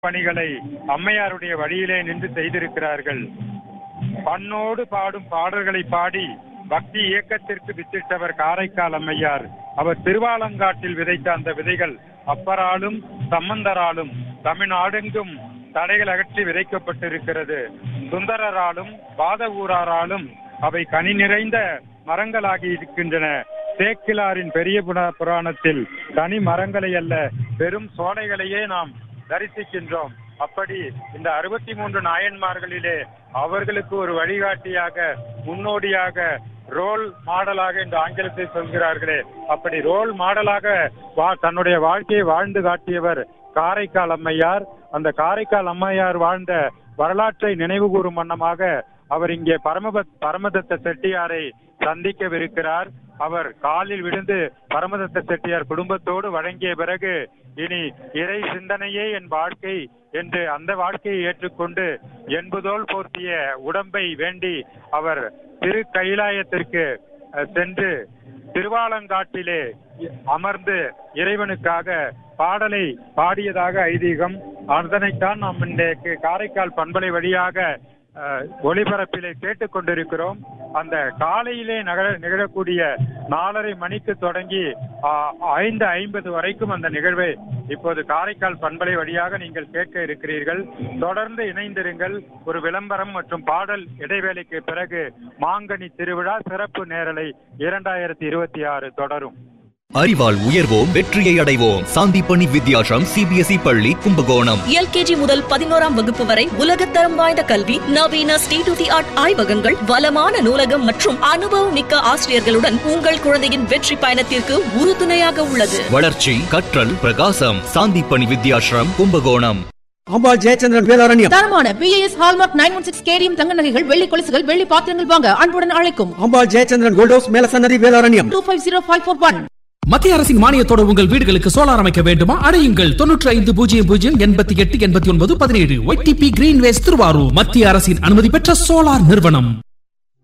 பணிகளை அம்மையாருடைய வழியிலே நின்று செய்திருக்கிறார்கள் பண்ணோடு பாடும் பாடல்களை பாடி பக்தி இயக்கத்திற்கு வித்திட்டவர் காரைக்கால் அம்மையார் அவர் திருவாலங்காட்டில் விதைத்த அந்த விதைகள் அப்பராலும் சம்பந்தராலும் தமிழ்நாடெங்கும் தடைகள் அகற்றி விதைக்கப்பட்டிருக்கிறது சுந்தரராலும் பாத ஊராராலும் அவை கனி நிறைந்த மரங்களாகி இருக்கின்றன சேக்கிலாரின் பெரிய புன- புராணத்தில் தனி மரங்களை அல்ல பெரும் சோலைகளையே நாம் தரிசிக்கின்றோம் அப்படி இந்த அறுபத்தி மூன்று நாயன்மார்களிலே அவர்களுக்கு ஒரு வழிகாட்டியாக முன்னோடியாக ரோல் மாடலாக இந்த ஆங்கிலத்தை சொல்கிறார்களே அப்படி ரோல் மாடலாக வா- தன்னுடைய வாழ்க்கையை வாழ்ந்து காட்டியவர் காரைக்கால் அம்மையார் அந்த காரைக்கால் அம்மையார் வாழ்ந்த வரலாற்றை நினைவு கூறும் வண்ணமாக அவர் இங்கே பரமபத் பரமதத்த செட்டியாரை சந்திக்கவிருக்கிறார் அவர் காலில் விழுந்து பரமதத்த செட்டியார் குடும்பத்தோடு வழங்கிய பிறகு இனி இறை சிந்தனையே என் வாழ்க்கை என்று அந்த வாழ்க்கையை ஏற்றுக்கொண்டு என்பதோல் போர்த்திய உடம்பை வேண்டி அவர் திரு கைலாயத்திற்கு அஹ், சென்று திருவாலங்காட்டிலே அமர்ந்து இறைவனுக்காக பாடலை பாடியதாக ஐதீகம் அதனைத்தான் நாம் இன்றைக்கு காரைக்கால் பண்பலை வழியாக அஹ், ஒளிபரப்பிலே கேட்டுக்கொண்டிருக்கிறோம் அந்த காலையிலே நகர நிகழக்கூடிய நாலரை மணிக்கு தொடங்கி ஆ, ஐந்து ஐம்பது வரைக்கும் அந்த நிகழ்வை இப்போது காரைக்கால் பண்பலை வழியாக நீங்கள் கேட்க இருக்கிறீர்கள் தொடர்ந்து இணைந்திருங்கள் ஒரு விளம்பரம் மற்றும் பாடல் இடைவேளைக்கு பிறகு மாங்கனி திருவிழா சிறப்பு நேரலை இரண்டாயிரத்தி இருபத்தி ஆறு தொடரும் அறிவால் உயர்வோம் வெற்றியை அடைவோம் சாந்திப்பணி வித்யாசம் சிபிஎஸ்இ பள்ளி கும்பகோணம் எல்கேஜி முதல் பதினோராம் வகுப்பு வரை உலகத்தரம் வாய்ந்த கல்வி நவீன ஸ்டேட் டு தி ஆர்ட் ஆய்வகங்கள் வளமான நூலகம் மற்றும் அனுபவம் மிக்க ஆசிரியர்களுடன் உங்கள் குழந்தையின் வெற்றி பயணத்திற்கு உறுதுணையாக உள்ளது வளர்ச்சி கற்றல் பிரகாசம் சாந்திப்பணி வித்யாசிரம் கும்பகோணம் அம்பாள் ஜெயச்சந்திரன் வேதாரண்யம் தரமான BIS hallmark nine one six KDM தங்க நகைகள் வெள்ளி கொலுசுகள் வெள்ளி பாத்திரங்கள் வாங்க அன்புடன் அழைக்கும் Ambal Jayachandran gold house Melasannathi Vedaranyam two five zero five four one மத்திய அரசின் மானியத்தோடு உங்கள் வீடுகளுக்கு சோலார் அமைக்க வேண்டுமா அடையுங்கள் தொன்னூற்றி ஐந்து பூஜ்ஜியம் பூஜ்ஜியம் எண்பத்தி எட்டு எண்பத்தி ஒன்பது பதினேழு ஒய்டிபி கிரீன்வேஸ் திருவாரூர் மத்திய அரசின் அனுமதி பெற்ற சோலார் நிறுவனம்